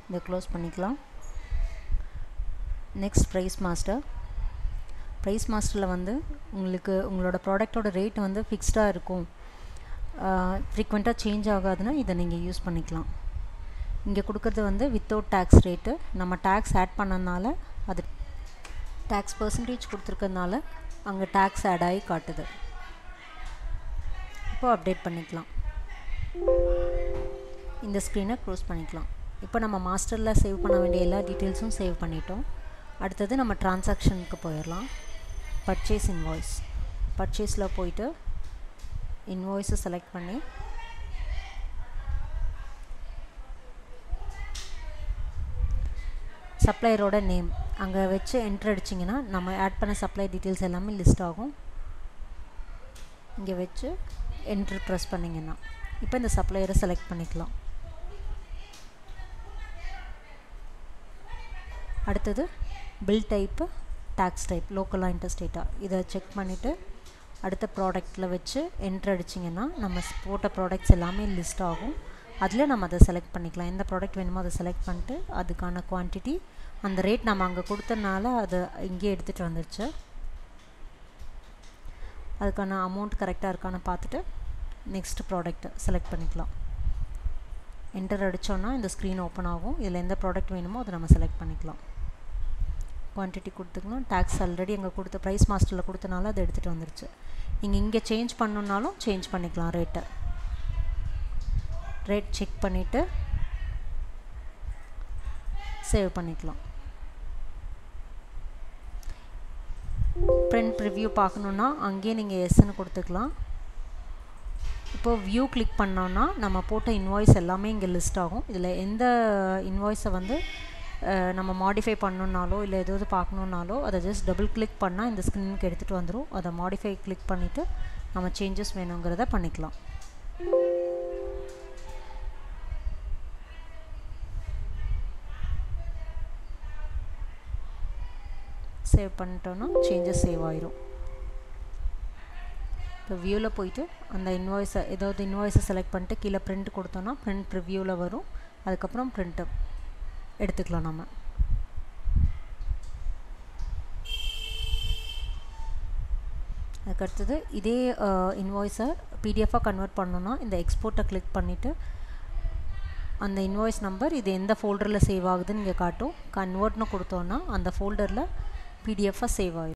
இதை க்ளோஸ் பண்ணிக்கலாம் next price master price மாஸ்டரில் வந்து உங்களுக்கு உங்களோட ப்ராடக்டோட ரேட் வந்து ஃபிக்ஸ்டாக இருக்கும் ஃப்ரீக்வெண்ட்டாக சேஞ்ச் ஆகாதுன்னா இதை நீங்கள் யூஸ் பண்ணிக்கலாம் இங்கே கொடுக்குறது வந்து வித்தவுட் டேக்ஸ் ரேட்டு நம்ம டேக்ஸ் ஆட் பண்ணனால அது டேக்ஸ் பர்சன்டேஜ் கொடுத்துருக்கறனால அங்கே டேக்ஸ் ஆட் ஆகி காட்டுது இப்போ அப்டேட் பண்ணிக்கலாம் இந்த ஸ்க்ரீனை க்ளோஸ் பண்ணிக்கலாம் இப்போ நம்ம மாஸ்டரில் சேவ் பண்ண வேண்டிய எல்லா டீட்டெயில்ஸும் சேவ் பண்ணிட்டோம் அடுத்தது நம்ம டிரான்சாக்ஷனுக்கு போயிடலாம் பர்ச்சேஸ் இன்வாய்ஸ் பர்ச்சேஸில் போயிட்டு இன்வாய்ஸை செலக்ட் பண்ணி சப்ளையரோட நேம் அங்கே வச்சு என்ட்ரு அடிச்சிங்கன்னா நம்ம ஆட் பண்ண சப்ளை டீட்டெயில்ஸ் எல்லாமே லிஸ்ட் ஆகும் இங்கே வச்சு என்ட்ரு ப்ரெஸ் பண்ணிங்கன்னா இப்போ இந்த சப்ளையரை செலக்ட் பண்ணிக்கலாம் அடுத்தது பில் டைப்பு டேக்ஸ் டைப் லோக்கலாக இன்டர்ஸ்டேட்டாக இதை செக் பண்ணிவிட்டு அடுத்த ப்ராடக்ட்டில் வச்சு என்ட்ரு அடிச்சிங்கன்னா நம்ம போட்ட ப்ராடக்ட்ஸ் எல்லாமே லிஸ்ட் ஆகும் அதில் நம்ம அதை செலக்ட் பண்ணிக்கலாம் எந்த ப்ராடக்ட் வேணுமோ அதை செலக்ட் பண்ணிட்டு அதுக்கான குவான்டிட்டி அந்த ரேட் நம்ம அங்கே கொடுத்தனால அதை இங்கே எடுத்துகிட்டு வந்துருச்சு அதுக்கான அமௌண்ட் கரெக்டாக இருக்கான்னு பார்த்துட்டு நெக்ஸ்ட் ப்ராடக்ட் செலக்ட் பண்ணிக்கலாம் என்டர் அடித்தோன்னா இந்த ஸ்க்ரீன் ஓப்பன் ஆகும் இதில் எந்த ப்ராடக்ட் வேணுமோ அதை நம்ம செலக்ட் பண்ணிக்கலாம் குவான்டிட்டி கொடுத்துக்கலாம் டேக்ஸ் ஆல்ரெடி அங்கே கொடுத்த ப்ரைஸ் மாஸ்டரில் கொடுத்தனால அதை எடுத்துகிட்டு வந்துருச்சு நீங்கள் இங்கே சேஞ்ச் பண்ணணுன்னாலும் சேஞ்ச் பண்ணிக்கலாம் ரேட்டை ரேட் செக் பண்ணிவிட்டு சேவ் பண்ணிக்கலாம் ப்ரிண்ட் ப்ரிவ்யூ பார்க்கணுன்னா அங்கேயே நீங்கள் எஸ்ன்னு கொடுத்துக்கலாம் இப்போது வியூ கிளிக் பண்ணோன்னா நம்ம போட்ட இன்வாய்ஸ் எல்லாமே இங்கே லிஸ்ட் ஆகும் இதில் எந்த இன்வாய்ஸை வந்து நம்ம மாடிஃபை பண்ணணுன்னாலோ இல்லை எதாவது பார்க்கணுன்னாலோ அதை ஜஸ்ட் டபுள் கிளிக் பண்ணால் இந்த ஸ்க்ரீனுக்கு எடுத்துகிட்டு வந்துடும் அதை மாடிஃபை கிளிக் பண்ணிவிட்டு நம்ம சேஞ்சஸ் வேணுங்கிறத பண்ணிக்கலாம் சேவ் பண்ணிட்டோன்னா சேஞ்சஸ் சேவ் ஆயிரும் இப்போ வியூவில் போயிட்டு அந்த இன்வாய்ஸை ஏதாவது இன்வாய்ஸை செலக்ட் பண்ணிட்டு கீழே பிரிண்ட் கொடுத்தோன்னா பிரிண்ட் ப்ரிவ்யூவில் வரும் அதுக்கப்புறம் பிரிண்ட்டு எடுத்துக்கலாம் நம்ம அதுக்கடுத்தது இதே இன்வாய்ஸை பிடிஎஃபாக கன்வெர்ட் பண்ணோன்னா இந்த எக்ஸ்போர்ட்டை கிளிக் பண்ணிவிட்டு அந்த இன்வாய்ஸ் நம்பர் இது எந்த ஃபோல்டரில் சேவ் ஆகுதுன்னு இங்கே காட்டும் கன்வெர்ட்னு கொடுத்தோன்னா அந்த ஃபோல்டரில் பிடிஎஃபாக சேவ் ஆகிடும்